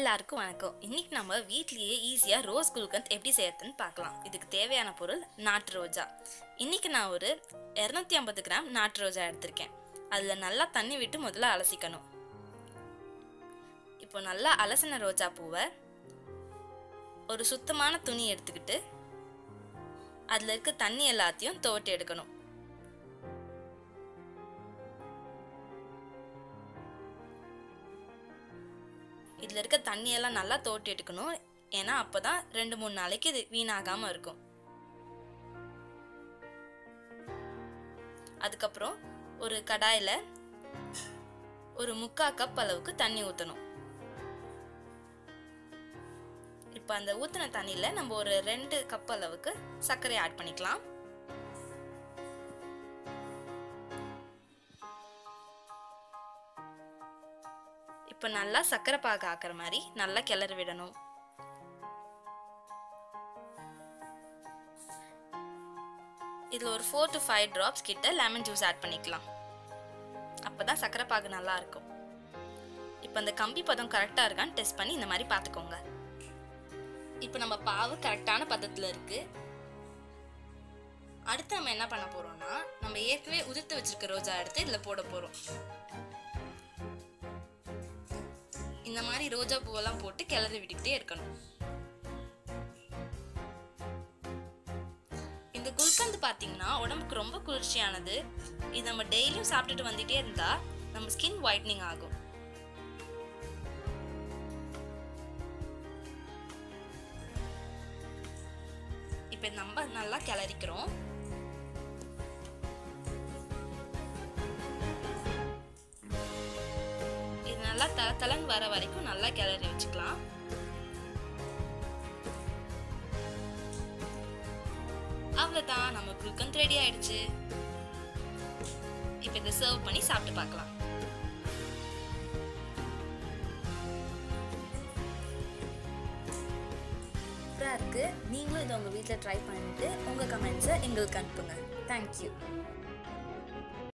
எல்லாருக்கும் வணக்கம் இன்னைக்கு நம்ம வீட்லயே ஈஸியாக ரோஸ் குல்கந்த் எப்படி செய்யறதுன்னு பார்க்கலாம் இதுக்கு தேவையான பொருள் நாட்டு ரோஜா இன்னைக்கு நான் ஒரு இரநூத்தி ஐம்பது கிராம் நாட்டு ரோஜா எடுத்திருக்கேன் அதில் நல்லா தண்ணி விட்டு முதல்ல அலசிக்கணும் இப்போ நல்லா அலசின ரோஜா பூவை ஒரு சுத்தமான துணி எடுத்துக்கிட்டு அதில் இருக்க தண்ணி எல்லாத்தையும் துவட்டி எடுக்கணும் இதில் இருக்க தண்ணியெல்லாம் நல்லா தோட்டி எடுக்கணும் ஏன்னா அப்போ தான் ரெண்டு மூணு நாளைக்கு இது வீணாகாமல் இருக்கும் அதுக்கப்புறம் ஒரு கடாயில் ஒரு முக்கா கப் அளவுக்கு தண்ணி ஊற்றணும் இப்போ அந்த ஊற்றின தண்ணியில் நம்ம ஒரு ரெண்டு கப் அளவுக்கு சர்க்கரை ஆட் பண்ணிக்கலாம் இப்போ நல்லா சர்க்கரை பாகு ஆக்கிற மாதிரி நல்லா கிளறி விடணும் இதில் ஒரு ஃபோர் டு ஃபைவ் ட்ராப்ஸ் கிட்ட லெமன் ஜூஸ் ஆட் பண்ணிக்கலாம் அப்போ தான் சர்க்கரை பாகு நல்லா இருக்கும் இப்போ அந்த கம்பி பதம் கரெக்டாக இருக்கான்னு டெஸ்ட் பண்ணி இந்த மாதிரி பார்த்துக்கோங்க இப்போ நம்ம பாவு கரெக்டான பதத்தில் இருக்குது அடுத்து நம்ம என்ன பண்ண போகிறோம்னா நம்ம ஏற்கனவே உதிர்த்து வச்சிருக்க ரோஜா எடுத்து இதில் போட போகிறோம் இந்த மாதிரி ரோஜா பூவெல்லாம் போட்டு கிளறி விட்டுக்கிட்டே இருக்கணும் இந்த குல்கந்து பார்த்தீங்கன்னா உடம்புக்கு ரொம்ப குளிர்ச்சியானது இது நம்ம டெய்லியும் சாப்பிட்டுட்டு வந்துட்டே இருந்தா நம்ம ஸ்கின் ஒயிட்னிங் ஆகும் இப்போ நம்ம நல்லா கிளறிக்கிறோம் இது நல்லா தல தலன்னு வர வரைக்கும் நல்லா கிளறி வச்சுக்கலாம் அவ்வளோதான் நம்ம குல்கந்த் ரெடி ஆயிடுச்சு இப்போ இதை சர்வ் பண்ணி சாப்பிட்டு பார்க்கலாம் சூப்பராக இருக்குது நீங்களும் இதை உங்கள் வீட்டில் ட்ரை பண்ணிவிட்டு உங்கள் கமெண்ட்ஸை எங்களுக்கு அனுப்புங்க தேங்க்யூ